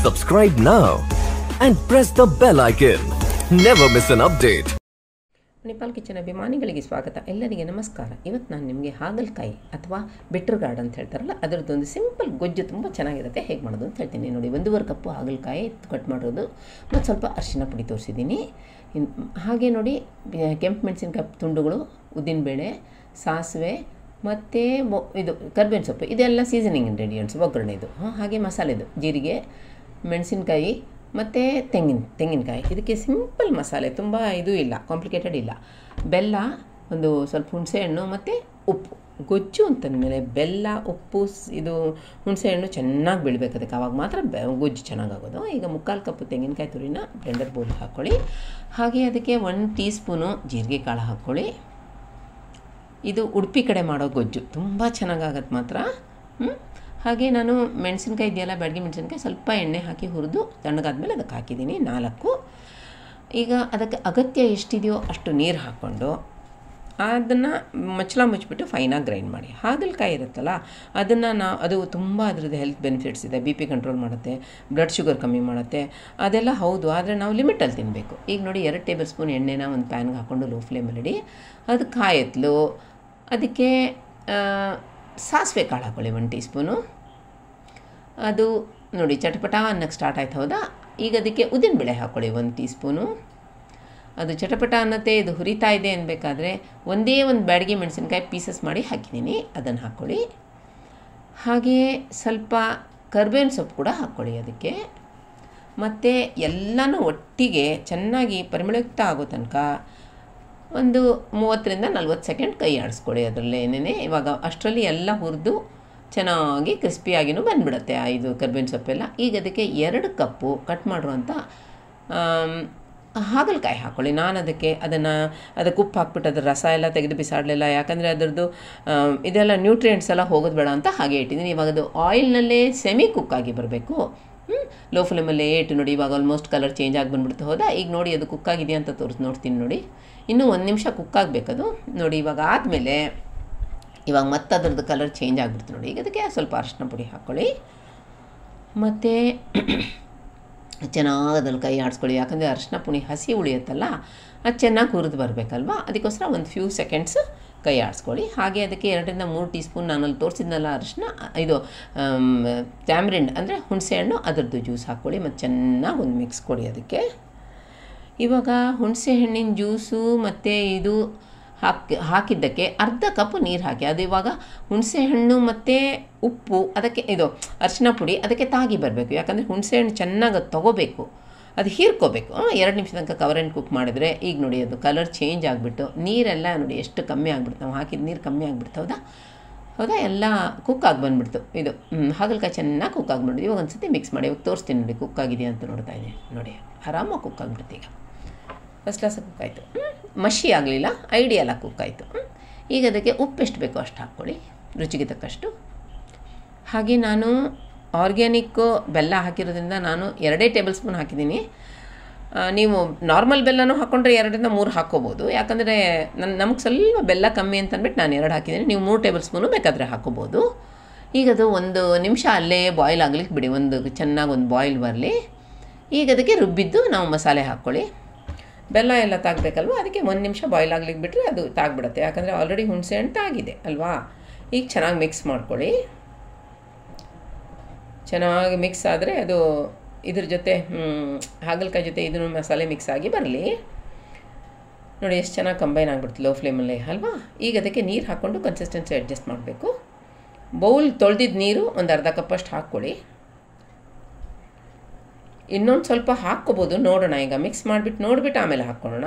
Subscribe now and press the bell icon. Never miss an update. Manipal kitchen ಅಭಿಮಾನಿಗಳಿಗೆ ಸ್ವಾಗತ ಎಲ್ಲರಿಗೆ ನಮಸ್ಕಾರ ಇವತ್ತು ನಾನು ನಿಮಗೆ ಹಾಗಲಕಾಯಿ ಅಥವಾ ಬಿಟ್ರ್ ಗಾರ್ಡ್ ಅಂತ ಹೇಳ್ತಾರಲ್ಲ ಅದರದ್ದೊಂದು ಸಿಂಪಲ್ ಗೊಜ್ಜು ತುಂಬ ಚೆನ್ನಾಗಿರುತ್ತೆ ಹೇಗೆ ಮಾಡೋದು ಅಂತ ಹೇಳ್ತೀನಿ ನೋಡಿ ಒಂದೂವರೆ ಕಪ್ಪು ಹಾಗಲಕಾಯಿ ಕಟ್ ಮಾಡೋದು ಮತ್ತು ಸ್ವಲ್ಪ ಅರಿಶಿನ ಪುಡಿ ತೋರಿಸಿದ್ದೀನಿ ಇನ್ ಹಾಗೆ ನೋಡಿ ಬೆ- ಕೆಂಪು ಮೆಣಸಿನ್ಕಾಯಿ ತುಂಡುಗಳು ಉದ್ದಿನಬೇಳೆ ಸಾಸಿವೆ ಮತ್ತು ಮೊ ಇದು ಕರ್ಬೇವಿನ ಸೊಪ್ಪು ಇದೆಲ್ಲ ಸೀಸನಿಂಗ್ ಇಂಗ್ರೀಡಿಯೆಂಟ್ಸ್ ಒಗ್ಗರಣೆದು ಹಾಂ ಹಾಗೆ ಮಸಾಲೆದು ಜೀರಿಗೆ ಮೆಣಸಿನ್ಕಾಯಿ ಮತ್ತು ತೆಂಗಿನ ತೆಂಗಿನಕಾಯಿ ಇದಕ್ಕೆ ಸಿಂಪಲ್ ಮಸಾಲೆ ತುಂಬ ಇದು ಇಲ್ಲ ಕಾಂಪ್ಲಿಕೇಟೆಡ್ ಇಲ್ಲ ಬೆಲ್ಲ ಒಂದು ಸ್ವಲ್ಪ ಹುಣಸೆಹಣ್ಣು ಮತ್ತು ಉಪ್ಪು ಗೊಜ್ಜು ಅಂತಂದಮೇಲೆ ಬೆಲ್ಲ ಉಪ್ಪು ಸ್- ಇದು ಹುಣಸೆಹಣ್ಣು ಚೆನ್ನಾಗಿ ಬೀಳ್ಬೇಕು ಅದಕ್ಕೆ ಆವಾಗ ಮಾತ್ರ ಬೆ ಗೊಜ್ಜು ಚೆನ್ನಾಗಾಗೋದು ಈಗ ಮುಕ್ಕಾಲು ಕಪ್ಪು ತೆಂಗಿನಕಾಯಿ ತುರಿನ ಬ್ಲೆಂಡರ್ ಬೋಲ್ ಹಾಕ್ಕೊಳ್ಳಿ ಹಾಗೆ ಅದಕ್ಕೆ ಒನ್ ಟೀ ಸ್ಪೂನು ಜೀರಿಗೆ ಕಾಳು ಹಾಕ್ಕೊಳ್ಳಿ ಇದು ಉಡುಪಿ ಕಡೆ ಮಾಡೋ ಗೊಜ್ಜು ತುಂಬ ಚೆನ್ನಾಗಾಗತ್ತೆ ಮಾತ್ರ ಹ್ಮ್? ಹಾಗೆ ನಾನು ಮೆಣಸಿನ್ಕಾಯಿ ಇದೆಯಲ್ಲ ಬ್ಯಾಡಗಿ ಮೆಣಸಿನ್ಕಾಯಿ ಸ್ವಲ್ಪ ಎಣ್ಣೆ ಹಾಕಿ ಹುರಿದು ತಣ್ಣಗಾದ್ಮೇಲೆ ಅದಕ್ಕೆ ಹಾಕಿದ್ದೀನಿ ನಾಲ್ಕು ಈಗ ಅದಕ್ಕೆ ಅಗತ್ಯ ಎಷ್ಟಿದೆಯೋ ಅಷ್ಟು ನೀರು ಹಾಕ್ಕೊಂಡು ಅದನ್ನು ಮಚ್ಚಲ ಮುಚ್ಚಿಬಿಟ್ಟು ಫೈನಾಗಿ ಗ್ರೈಂಡ್ ಮಾಡಿ ಹಾಗಲಕಾಯಿ ಇರುತ್ತಲ್ಲ ಅದನ್ನು ನಾ ಅದು ತುಂಬ ಅದರದ್ದು ಹೆಲ್ತ್ ಬೆನಿಫಿಟ್ಸ್ ಇದೆ ಬಿ ಪಿ ಕಂಟ್ರೋಲ್ ಮಾಡುತ್ತೆ ಬ್ಲಡ್ ಶುಗರ್ ಕಮ್ಮಿ ಮಾಡುತ್ತೆ ಅದೆಲ್ಲ ಹೌದು ಆದರೆ ನಾವು ಲಿಮಿಟಲ್ಲಿ ತಿನ್ನಬೇಕು ಈಗ ನೋಡಿ ಎರಡು ಟೇಬಲ್ ಸ್ಪೂನ್ ಎಣ್ಣೆನ ಒಂದು ಪ್ಯಾನ್ಗೆ ಹಾಕ್ಕೊಂಡು ಲೋ ಫ್ಲೇಮಲ್ಲಿ ಇಡಿ ಅದು ಕಾಯತ್ಲು ಅದಕ್ಕೆ ಆ, ಸಾಸಿವೆ ಕಾಳು ಹಾಕ್ಕೊಳ್ಳಿ ಒಂದು ಟೀ ಸ್ಪೂನು ಅದು ನೋಡಿ ಚಟಪಟ ಅನ್ನಕ್ಕೆ ಸ್ಟಾರ್ಟ್ ಆಯ್ತು ಹೌದಾ ಈಗ ಅದಕ್ಕೆ ಉದ್ದಿನಬೇಳೆ ಹಾಕ್ಕೊಳ್ಳಿ ಒಂದು ಟೀ ಸ್ಪೂನು ಅದು ಚಟಪಟ ಅನ್ನತ್ತೆ ಇದು ಹುರಿತಾ ಇದೆ ಅನ್ಬೇಕಾದ್ರೆ ಒಂದೇ ಒಂದು ಬ್ಯಾಡಗಿ ಮೆಣಸಿನ್ಕಾಯಿ ಪೀಸಸ್ ಮಾಡಿ ಹಾಕಿದ್ದೀನಿ ಅದನ್ನು ಹಾಕ್ಕೊಳ್ಳಿ ಹಾಗೆಯೇ ಸ್ವಲ್ಪ ಕರ್ಬೇವಿನ ಸೊಪ್ಪು ಕೂಡ ಹಾಕ್ಕೊಳ್ಳಿ ಅದಕ್ಕೆ ಮತ್ತು ಎಲ್ಲನೂ ಒಟ್ಟಿಗೆ ಚೆನ್ನಾಗಿ ಪರಿಮಳಯುಕ್ತ ಆಗೋ ತನಕ ಒಂದು ಮೂವತ್ತರಿಂದ ನಲ್ವತ್ತು ಸೆಕೆಂಡ್ ಕೈ ಆಡಿಸ್ಕೊಳ್ಳಿ ಅದರಲ್ಲೇನೇ ಇವಾಗ ಅಷ್ಟರಲ್ಲಿ ಎಲ್ಲ ಹುರಿದು ಚೆನ್ನಾಗಿ ಕ್ರಿಸ್ಪಿಯಾಗಿನೂ ಬಂದುಬಿಡುತ್ತೆ ಆ ಇದು ಕರ್ಬೇವಿನ ಸೊಪ್ಪೆಲ್ಲ ಈಗ ಅದಕ್ಕೆ ಎರಡು ಕಪ್ಪು ಕಟ್ ಮಾಡಿರುವಂಥ ಆಮ್, ಹಾಗಲಕಾಯಿ ಹಾಕ್ಕೊಳ್ಳಿ ನಾನು ಅದಕ್ಕೆ ಅದನ್ನು ಅದಕ್ಕೆ ಉಪ್ಪು ಹಾಕ್ಬಿಟ್ಟು ಅದ್ರ ರಸ ಎಲ್ಲ ತೆಗೆದು ಬಿಸಾಡಲಿಲ್ಲ ಯಾಕಂದರೆ ಅದರದ್ದು ಆಮ್, ಇದೆಲ್ಲ ನ್ಯೂಟ್ರಿಯೆಂಟ್ಸ್ ಎಲ್ಲ ಹೋಗೋದು ಬೇಡ ಅಂತ ಹಾಗೆ ಇಟ್ಟಿದ್ದೀನಿ ಇವಾಗ ಅದು ಆಯಿಲ್ನಲ್ಲೇ ಸೆಮಿ ಕುಕ್ ಆಗಿ ಬರಬೇಕು ಲೋ ಫ್ಲೇಮಲ್ಲೇ ಇಟ್ಟು ನೋಡಿ ಇವಾಗ ಆಲ್ಮೋಸ್ಟ್ ಕಲರ್ ಚೇಂಜ್ ಆಗಿ ಬಂದ್ಬಿಡ್ತು ಹೌದಾ ಈಗ ನೋಡಿ ಅದು ಕುಕ್ ಆಗಿದೆಯಾ ಅಂತ ತೋರಿಸಿ ನೋಡ್ತೀನಿ ನೋಡಿ ಇನ್ನೂ ಒಂದು ನಿಮಿಷ ಕುಕ್ ಆಗಬೇಕದು ನೋಡಿ ಇವಾಗ ಆದಮೇಲೆ ಇವಾಗ ಮತ್ತೆ ಅದರದ್ದು ಕಲರ್ ಚೇಂಜ್ ಆಗಿಬಿಡ್ತು ನೋಡಿ ಈಗ ಅದಕ್ಕೆ ಸ್ವಲ್ಪ ಅರಿಶಿನ ಪುಡಿ ಹಾಕ್ಕೊಳ್ಳಿ ಮತ್ತು ಚೆನ್ನಾಗಿ ಅದ್ರಲ್ಲಿ ಕೈ ಆಡಿಸ್ಕೊಳ್ಳಿ ಯಾಕಂದರೆ ಅರಿಶಿನ ಪುಡಿ ಹಸಿ ಉಳಿಯುತ್ತಲ್ಲ ಅದು ಚೆನ್ನಾಗಿ ಹುರಿದು ಬರಬೇಕಲ್ವಾ ಅದಕ್ಕೋಸ್ಕರ ಒಂದು ಫ್ಯೂ ಸೆಕೆಂಡ್ಸ್ ಕೈ ಆಡಿಸ್ಕೊಳ್ಳಿ ಹಾಗೆ ಅದಕ್ಕೆ ಎರಡರಿಂದ ಮೂರು ಟೀ ಸ್ಪೂನ್ ನಾನಲ್ಲಿ ತೋರಿಸಿದ್ನಲ್ಲ ಅರಿಶಿನ ಇದು ಟ್ಯಾಮ್ರಿಂಡ್ ಅಂದರೆ ಹುಣಸೆಹಣ್ಣು ಅದರದ್ದು ಜ್ಯೂಸ್ ಹಾಕ್ಕೊಳ್ಳಿ ಮತ್ತು ಚೆನ್ನಾಗಿ ಒಂದು ಮಿಕ್ಸ್ ಕೊಡಿ ಅದಕ್ಕೆ ಇವಾಗ ಹುಣಸೆ ಹಣ್ಣಿನ ಜ್ಯೂಸು ಮತ್ತು ಇದು ಹಾಕಿ ಹಾಕಿದ್ದಕ್ಕೆ ಅರ್ಧ ಕಪ್ ನೀರು ಹಾಕಿ ಅದು ಇವಾಗ ಹುಣಸೆ ಹಣ್ಣು ಮತ್ತು ಉಪ್ಪು ಅದಕ್ಕೆ ಇದು ಅರಿಶಿನ ಪುಡಿ ಅದಕ್ಕೆ ತಾಗಿ ಬರಬೇಕು ಯಾಕಂದರೆ ಹುಣಸೆ ಹಣ್ಣು ಚೆನ್ನಾಗಿ ಅದು ತೊಗೋಬೇಕು ಅದು ಹೀರ್ಕೋಬೇಕು ಎರಡು ನಿಮಿಷ ತನಕ ಕವರ್ ಆ್ಯಂಡ್ ಕುಕ್ ಮಾಡಿದ್ರೆ ಈಗ ನೋಡಿ ಅದು ಕಲರ್ ಚೇಂಜ್ ಆಗಿಬಿಟ್ಟು ನೀರೆಲ್ಲ ನೋಡಿ ಎಷ್ಟು ಕಮ್ಮಿ ಆಗಿಬಿಡ್ತು ನಾವು ಹಾಕಿದ ನೀರು ಕಮ್ಮಿ ಆಗಿಬಿಡ್ತು ಹೌದಾ ಹೌದಾ ಎಲ್ಲ ಕುಕ್ ಆಗಿ ಬಂದ್ಬಿಡ್ತು ಇದು ಹ್ಮ್, ಹಾಗಲಕಾಯಿ ಚೆನ್ನಾಗಿ ಕುಕ್ ಆಗಿಬಿಡ್ತು ಇವಾಗ ಒಂದು ಸತಿ ಮಿಕ್ಸ್ ಮಾಡಿ ಇವಾಗ ತೋರಿಸ್ತೀನಿ ನೋಡಿ ಕುಕ್ ಆಗಿದೆಯಾ ಅಂತ ನೋಡ್ತಾ ಇದ್ದೀನಿ ನೋಡಿ ಆರಾಮಾಗಿ ಕುಕ್ ಆಗಿಬಿಡುತ್ತೆ ಈಗ ಫಸ್ಟ್ ಕ್ಲಾಸ್ ಕುಕ್ ಆಯಿತು ಮಷಿ ಆಗಲಿಲ್ಲ ಐಡಿಯಲ್ಲ ಕುಕ್ ಆಯಿತು ಈಗ ಅದಕ್ಕೆ ಉಪ್ಪು ಎಷ್ಟು ಬೇಕೋ ಅಷ್ಟು ಹಾಕ್ಕೊಳ್ಳಿ ರುಚಿಗೆ ತಕ್ಕಷ್ಟು ಹಾಗೆ ನಾನು ಆರ್ಗ್ಯಾನಿಕ್ಕು ಬೆಲ್ಲ ಹಾಕಿರೋದ್ರಿಂದ ನಾನು ಎರಡೇ ಟೇಬಲ್ ಸ್ಪೂನ್ ಹಾಕಿದ್ದೀನಿ ಆ, ನೀವು ನಾರ್ಮಲ್ ಬೆಲ್ಲನೂ ಹಾಕ್ಕೊಂಡ್ರೆ ಎರಡರಿಂದ ಮೂರು ಹಾಕ್ಕೋಬೋದು ಯಾಕಂದರೆ ನನ್ನ ನಮಗೆ ಸ್ವಲ್ಪ ಬೆಲ್ಲ ಕಮ್ಮಿ ಅಂತ ಅಂದ್ಬಿಟ್ಟು ನಾನು ಎರಡು ಹಾಕಿದ್ದೀನಿ ನೀವು ಮೂರು ಟೇಬಲ್ ಸ್ಪೂನು ಬೇಕಾದರೆ ಹಾಕ್ಕೋಬೋದು ಈಗ ಅದು ಒಂದು ನಿಮಿಷ ಅಲ್ಲೇ ಬಾಯ್ಲ್ ಆಗ್ಲಿಕ್ಕೆ ಬಿಡಿ ಒಂದು ಚೆನ್ನಾಗಿ ಒಂದು ಬಾಯ್ಲ್ ಬರಲಿ ಈಗ ಅದಕ್ಕೆ ರುಬ್ಬಿದ್ದು ನಾವು ಮಸಾಲೆ ಹಾಕ್ಕೊಳ್ಳಿ ಬೆಲ್ಲ ಎಲ್ಲ ತಾಗಬೇಕಲ್ವ ಅದಕ್ಕೆ ಒಂದು ನಿಮಿಷ ಬಾಯ್ಲ್ ಆಗ್ಲಿಕ್ಕೆ ಬಿಟ್ಟರೆ ಅದು ತಾಗ್ಬಿಡುತ್ತೆ ಯಾಕಂದರೆ ಆಲ್ರೆಡಿ ಹುಣಸೆ ಹಣ್ಣು ತಾಗಿದೆ ಅಲ್ವಾ ಈಗ ಚೆನ್ನಾಗಿ ಮಿಕ್ಸ್ ಮಾಡ್ಕೊಳ್ಳಿ ಚೆನ್ನಾಗಿ ಮಿಕ್ಸ್ ಆದರೆ ಅದು ಇದ್ರ ಜೊತೆ ಹ್ಮ್, ಹಾಗಲಕಾಯಿ ಜೊತೆ ಇದನ್ನು ಮಸಾಲೆ ಮಿಕ್ಸ್ ಆಗಿ ಬರಲಿ ನೋಡಿ ಎಷ್ಟು ಚೆನ್ನಾಗಿ ಕಂಬೈನ್ ಆಗಿಬಿಡ್ತು ಲೋ ಫ್ಲೇಮಲ್ಲೇ ಅಲ್ವಾ ಈಗ ಅದಕ್ಕೆ ನೀರು ಹಾಕ್ಕೊಂಡು ಕನ್ಸಿಸ್ಟೆನ್ಸಿ ಅಡ್ಜಸ್ಟ್ ಮಾಡಬೇಕು ಬೌಲ್ ತೊಳೆದಿದ್ದ ನೀರು ಒಂದು ಅರ್ಧ ಕಪ್ಪಷ್ಟು ಹಾಕ್ಕೊಳ್ಳಿ ಇನ್ನೊಂದು ಸ್ವಲ್ಪ ಹಾಕ್ಕೋಬೋದು ನೋಡೋಣ ಈಗ ಮಿಕ್ಸ್ ಮಾಡಿಬಿಟ್ಟು ನೋಡಿಬಿಟ್ಟು ಆಮೇಲೆ ಹಾಕ್ಕೊಳ್ಳೋಣ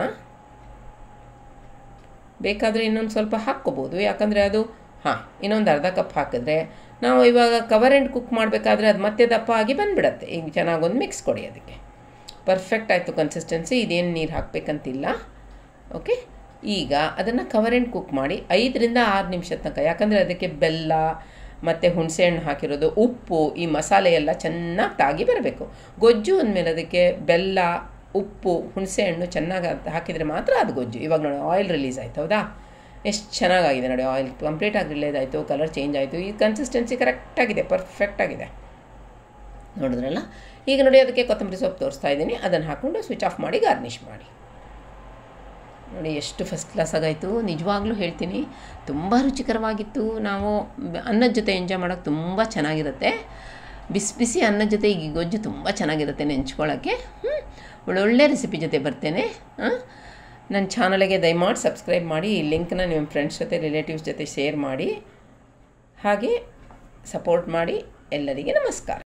ಬೇಕಾದರೆ ಇನ್ನೊಂದು ಸ್ವಲ್ಪ ಹಾಕ್ಕೋಬೋದು ಯಾಕಂದರೆ ಅದು ಹಾಂ ಇನ್ನೊಂದು ಅರ್ಧ ಕಪ್ ಹಾಕಿದ್ರೆ ನಾವು ಇವಾಗ ಕವರ್ ಆ್ಯಂಡ್ ಕುಕ್ ಮಾಡಬೇಕಾದ್ರೆ ಅದು ಮತ್ತೆ ದಪ್ಪ ಆಗಿ ಬಂದುಬಿಡತ್ತೆ ಈಗ ಚೆನ್ನಾಗಿ ಒಂದು ಮಿಕ್ಸ್ ಕೊಡಿ ಅದಕ್ಕೆ ಪರ್ಫೆಕ್ಟ್ ಆಯಿತು ಕನ್ಸಿಸ್ಟೆನ್ಸಿ ಇದೇನು ನೀರು ಹಾಕಬೇಕಂತಿಲ್ಲ ಓಕೆ ಈಗ ಅದನ್ನು ಕವರ್ ಆ್ಯಂಡ್ ಕುಕ್ ಮಾಡಿ ಐದರಿಂದ ಆರು ನಿಮಿಷ ತನಕ ಯಾಕಂದರೆ ಅದಕ್ಕೆ ಬೆಲ್ಲ ಮತ್ತು ಹುಣಸೆಹಣ್ಣು ಹಾಕಿರೋದು ಉಪ್ಪು ಈ ಮಸಾಲೆ ಎಲ್ಲ ಚೆನ್ನಾಗಿ ತಾಗಿ ಬರಬೇಕು ಗೊಜ್ಜು ಅಂದಮೇಲೆ ಅದಕ್ಕೆ ಬೆಲ್ಲ ಉಪ್ಪು ಹುಣಸೆಹಣ್ಣು ಚೆನ್ನಾಗಿ ಅದ್ ಹಾಕಿದರೆ ಮಾತ್ರ ಅದು ಗೊಜ್ಜು ಇವಾಗ ನೋಡಿ ಆಯಿಲ್ ರಿಲೀಸ್ ಆಯ್ತು ಹೌದಾ ಎಷ್ಟು ಚೆನ್ನಾಗಾಗಿದೆ ನೋಡಿ ಆಯಿಲ್ ಕಂಪ್ಲೀಟಾಗಿ ರಿಲೀಸ್ ಆಯಿತು ಕಲರ್ ಚೇಂಜ್ ಆಯಿತು ಈ ಕನ್ಸಿಸ್ಟೆನ್ಸಿ ಕರೆಕ್ಟಾಗಿದೆ ಪರ್ಫೆಕ್ಟಾಗಿದೆ ನೋಡಿದ್ರಲ್ಲ ಈಗ ನೋಡಿ ಅದಕ್ಕೆ ಕೊತ್ತಂಬರಿ ಸೊಪ್ಪು ತೋರಿಸ್ತಾ ಇದ್ದೀನಿ ಅದನ್ನು ಹಾಕ್ಕೊಂಡು ಸ್ವಿಚ್ ಆಫ್ ಮಾಡಿ ಗಾರ್ನಿಷ್ ಮಾಡಿ ನೋಡಿ ಎಷ್ಟು ಫಸ್ಟ್ ಕ್ಲಾಸ್ ಆಗಾಯಿತು ನಿಜವಾಗ್ಲೂ ಹೇಳ್ತೀನಿ ತುಂಬ ರುಚಿಕರವಾಗಿತ್ತು ನಾವು ಬ- ಅನ್ನದ ಜೊತೆ ಎಂಜಾಯ್ ಮಾಡೋಕ್ಕೆ ತುಂಬ ಚೆನ್ನಾಗಿರುತ್ತೆ ಬಿಸಿ ಬಿಸಿ ಅನ್ನದ ಜೊತೆ ಈ ಗೊಜ್ಜು ತುಂಬ ಚೆನ್ನಾಗಿರುತ್ತೆ ನೆಂಚ್ಕೊಳ್ಳೋಕ್ಕೆ ಹ್ಮ್. ಒಳ್ಳೊಳ್ಳೆ ರೆಸಿಪಿ ಜೊತೆ ಬರ್ತೇನೆ ಹಾಂ ನನ್ನ ಚಾನಲ್ಗೆ ದಯಮಾಡಿ ಸಬ್ಸ್ಕ್ರೈಬ್ ಮಾಡಿ ಈ ಲಿಂಕ್ನ ನಿಮ್ಮ ಫ್ರೆಂಡ್ಸ್ ಜೊತೆ ರಿಲೇಟಿವ್ಸ್ ಜೊತೆ ಶೇರ್ ಮಾಡಿ ಹಾಗೆ ಸಪೋರ್ಟ್ ಮಾಡಿ ಎಲ್ಲರಿಗೆ ನಮಸ್ಕಾರ